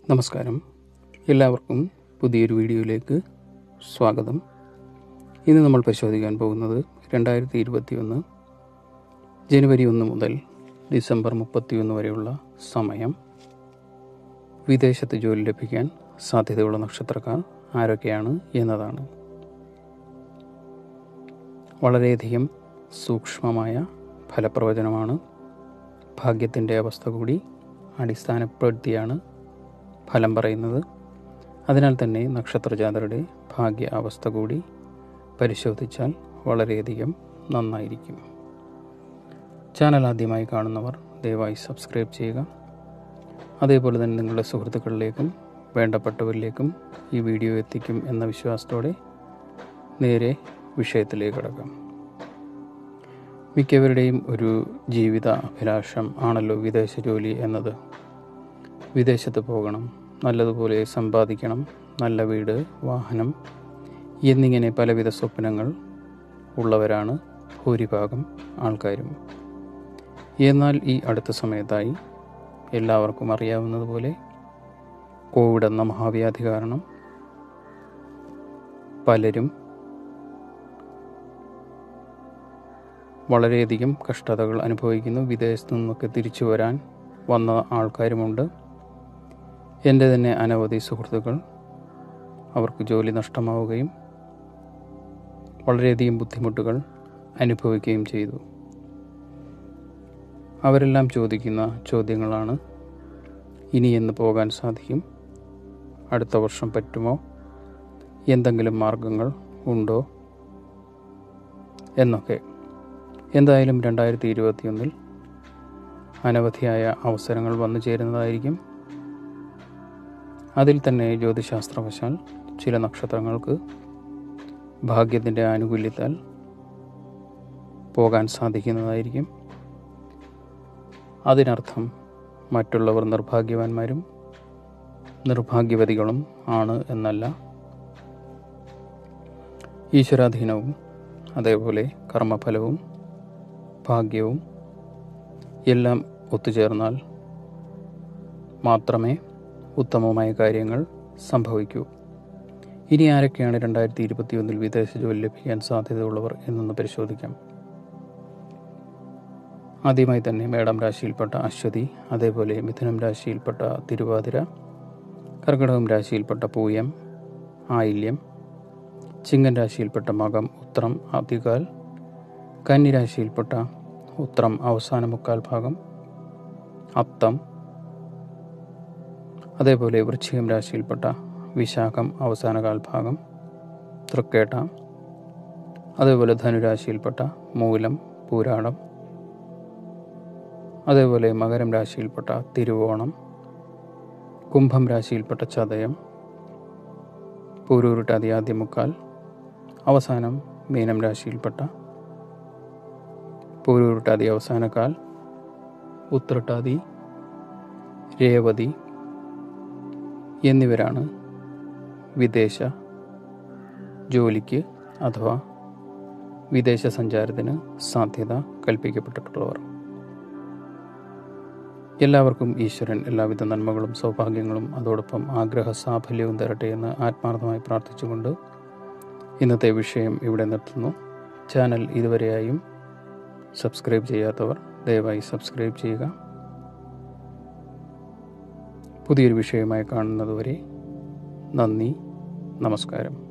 നമസ്കാരം എല്ലാവർക്കും പുതിയൊരു വീഡിയോയിലേക്ക് സ്വാഗതം ഇന്ന് നമ്മൾ പരിശോധിക്കാൻ പോകുന്നത് രണ്ടായിരത്തി ഇരുപത്തിയൊന്ന് ജനുവരി ഒന്ന് മുതൽ ഡിസംബർ മുപ്പത്തിയൊന്ന് വരെയുള്ള സമയം വിദേശത്ത് ജോലി ലഭിക്കാൻ സാധ്യതയുള്ള നക്ഷത്രക്കാർ ആരൊക്കെയാണ് എന്നതാണ് വളരെയധികം സൂക്ഷ്മമായ ഫലപ്രവചനമാണ് ഭാഗ്യത്തിൻ്റെ അവസ്ഥ കൂടി അടിസ്ഥാനപ്പെടുത്തിയാണ് ഫലം പറയുന്നത് അതിനാൽ തന്നെ നക്ഷത്രജാതരുടെ ഭാഗ്യ അവസ്ഥ കൂടി പരിശോധിച്ചാൽ വളരെയധികം നന്നായിരിക്കും ചാനൽ ആദ്യമായി കാണുന്നവർ ദയവായി സബ്സ്ക്രൈബ് ചെയ്യുക അതേപോലെ തന്നെ നിങ്ങളുടെ സുഹൃത്തുക്കളിലേക്കും വേണ്ടപ്പെട്ടവരിലേക്കും ഈ വീഡിയോ എത്തിക്കും എന്ന വിശ്വാസത്തോടെ നേരെ വിഷയത്തിലേക്ക് കടക്കാം മിക്കവരുടെയും ഒരു ജീവിത അഭിലാഷം ആണല്ലോ വിദേശ ജോലി എന്നത് വിദേശത്ത് പോകണം നല്ലതുപോലെ സമ്പാദിക്കണം നല്ല വീട് വാഹനം എന്നിങ്ങനെ പലവിധ സ്വപ്നങ്ങൾ ഉള്ളവരാണ് ഭൂരിഭാഗം ആൾക്കാരും എന്നാൽ ഈ അടുത്ത സമയത്തായി എല്ലാവർക്കും അറിയാവുന്നതുപോലെ കോവിഡ് എന്ന മഹാവ്യാധി കാരണം പലരും വളരെയധികം കഷ്ടതകൾ അനുഭവിക്കുന്നു വിദേശത്തു നിന്നൊക്കെ തിരിച്ചു വരാൻ വന്ന ആൾക്കാരുമുണ്ട് എൻ്റെ തന്നെ അനവധി സുഹൃത്തുക്കൾ അവർക്ക് ജോലി നഷ്ടമാവുകയും വളരെയധികം ബുദ്ധിമുട്ടുകൾ അനുഭവിക്കുകയും ചെയ്തു അവരെല്ലാം ചോദിക്കുന്ന ചോദ്യങ്ങളാണ് ഇനി എന്ന് പോകാൻ സാധിക്കും അടുത്ത വർഷം പറ്റുമോ എന്തെങ്കിലും മാർഗങ്ങൾ ഉണ്ടോ എന്നൊക്കെ എന്തായാലും രണ്ടായിരത്തി ഇരുപത്തിയൊന്നിൽ അനവധിയായ അവസരങ്ങൾ വന്നു ചേരുന്നതായിരിക്കും അതിൽ തന്നെ ജ്യോതിശാസ്ത്രവശാൽ ചില നക്ഷത്രങ്ങൾക്ക് ഭാഗ്യത്തിൻ്റെ ആനുകൂല്യത്താൽ പോകാൻ സാധിക്കുന്നതായിരിക്കും അതിനർത്ഥം മറ്റുള്ളവർ നിർഭാഗ്യവാന്മാരും നിർഭാഗ്യവതികളും ആണ് എന്നല്ല ഈശ്വരാധീനവും അതേപോലെ കർമ്മഫലവും ഭാഗ്യവും എല്ലാം ഒത്തുചേർന്നാൽ മാത്രമേ ഉത്തമമായ കാര്യങ്ങൾ സംഭവിക്കൂ ഇനി ആരൊക്കെയാണ് രണ്ടായിരത്തി ഇരുപത്തിയൊന്നിൽ വിദേശ ജോലി ലഭിക്കാൻ സാധ്യതയുള്ളവർ എന്നൊന്ന് പരിശോധിക്കാം ആദ്യമായി തന്നെ മേടം രാശിയിൽപ്പെട്ട അശ്വതി അതേപോലെ മിഥുനം രാശിയിൽപ്പെട്ട തിരുവാതിര കർക്കിടകം രാശിയിൽപ്പെട്ട പൂയം ആയില്യം ചിങ്ങൻ രാശിയിൽപ്പെട്ട മകം ഉത്രം അധികാൽ കന്നി രാശിയിൽപ്പെട്ട ഉത്രം അവസാന മുക്കാൽ ഭാഗം അത്തം അതേപോലെ വൃശ്ചികം രാശിയിൽപ്പെട്ട വിശാഖം അവസാന കാൽഭാഗം തൃക്കേട്ട അതേപോലെ ധനുരാശിയിൽപ്പെട്ട മൂലം പൂരാടം അതേപോലെ മകരം രാശിയിൽപ്പെട്ട തിരുവോണം കുംഭം രാശിയിൽപ്പെട്ട ചതയം പൂരൂരുട്ടാതി ആദ്യ മുക്കാൽ അവസാനം മീനം രാശിയിൽപ്പെട്ട പൂരൂരുട്ടാതി അവസാനക്കാൽ ഉത്രട്ടാതി രേവതി എന്നിവരാണ് വിദേശ ജോലിക്ക് അഥവാ വിദേശ സഞ്ചാരത്തിന് സാധ്യത കൽപ്പിക്കപ്പെട്ടിട്ടുള്ളവർ എല്ലാവർക്കും ഈശ്വരൻ എല്ലാവിധ നന്മകളും സൗഭാഗ്യങ്ങളും അതോടൊപ്പം ആഗ്രഹ സാഫല്യവും തരട്ടെ എന്ന് ആത്മാർത്ഥമായി പ്രാർത്ഥിച്ചുകൊണ്ട് ഇന്നത്തെ വിഷയം ഇവിടെ നിർത്തുന്നു ചാനൽ ഇതുവരെയായും സബ്സ്ക്രൈബ് ചെയ്യാത്തവർ ദയവായി സബ്സ്ക്രൈബ് ചെയ്യുക പുതിയൊരു വിഷയമായി കാണുന്നതുവരെ നന്ദി നമസ്കാരം